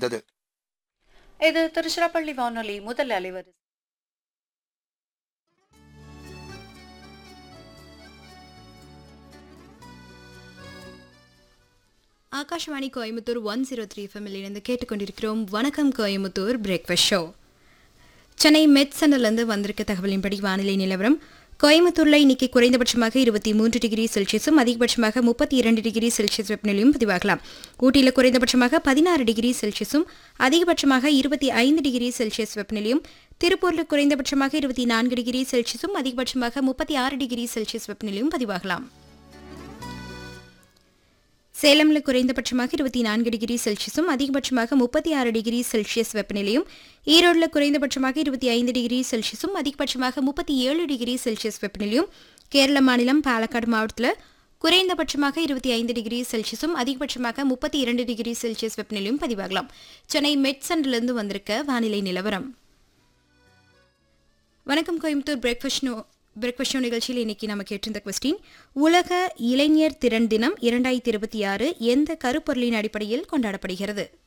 முடிவடைந்தது இது திருச்சிராப்பள்ளி வானொலி முதல் அலைவரிசை Akashvani Coimbatore one zero three எஃப்எம்மில் இணைந்து கேட்டுக்கொண்டிருக்கிறோம் வணக்கம் கோயம்புத்தூர் பிரேக்ஃபாஸ்ட் ஷோ சென்னை மெட் சென்டர்லேருந்து வந்திருக்க தகவலின்படி வானிலை நிலவரம் கோயம்புத்தூரில் இன்னைக்கு குறைந்தபட்சமாக இருபத்தி மூன்று டிகிரி செல்சியஸும் அதிகபட்சமாக முப்பத்தி இரண்டு டிகிரி செல்சியஸ் வெப்பநிலையும் பதிவாகலாம் ஊட்டியில் குறைந்தபட்சமாக பதினாறு டிகிரி செல்சியஸும் அதிகபட்சமாக இருபத்தி ஐந்து டிகிரி செல்சியஸ் வெப்பநிலையும் திருப்பூரில் குறைந்தபட்சமாக இருபத்தி நான்கு டிகிரி செல்சியஸும் அதிகபட்சமாக முப்பத்தி ஆறு டிகிரி செல்சியஸ் வெப்பநிலையும் பதிவாகலாம் சேலம்ல குறைந்தபட்சமாக இருபத்தி நான்கு டிகிரி செல்சியஸும் அதிகபட்சமாக முப்பத்தி ஆறு டிகிரி செல்சியஸ் வெப்பநிலையும் ஈரோடுல குறைந்தபட்சமாக இருபத்தி ஐந்து டிகிரி செல்சியஸும் அதிகபட்சமாக முப்பத்தி ஏழு டிகிரி செல்சியஸ் வெப்பநிலையும் கேரள மாநிலம் பாலக்காடு மாவட்டத்தில் குறைந்தபட்சமாக இருபத்தி ஐந்து டிகிரி செல்சியஸும் அதிகபட்சமாக முப்பத்தி இரண்டு டிகிரி செல்சியஸ் வெப்பநிலையும் பதிவாகலாம் சென்னை மெட் சென்டர்லேருந்து வந்திருக்க வானிலை நிலவரம் வணக்கம் Coimbatore breakfast no breakfast show நிகழ்ச்சியில் இன்னைக்கு நம்ம கேட்டிருந்த கொஸ்டின் உலக இளைஞர் திறன் தினம் இரண்டாயிரத்தி இருபத்தி ஆறு எந்த கருப்பொருளின் அடிப்படையில் கொண்டாடப்படுகிறது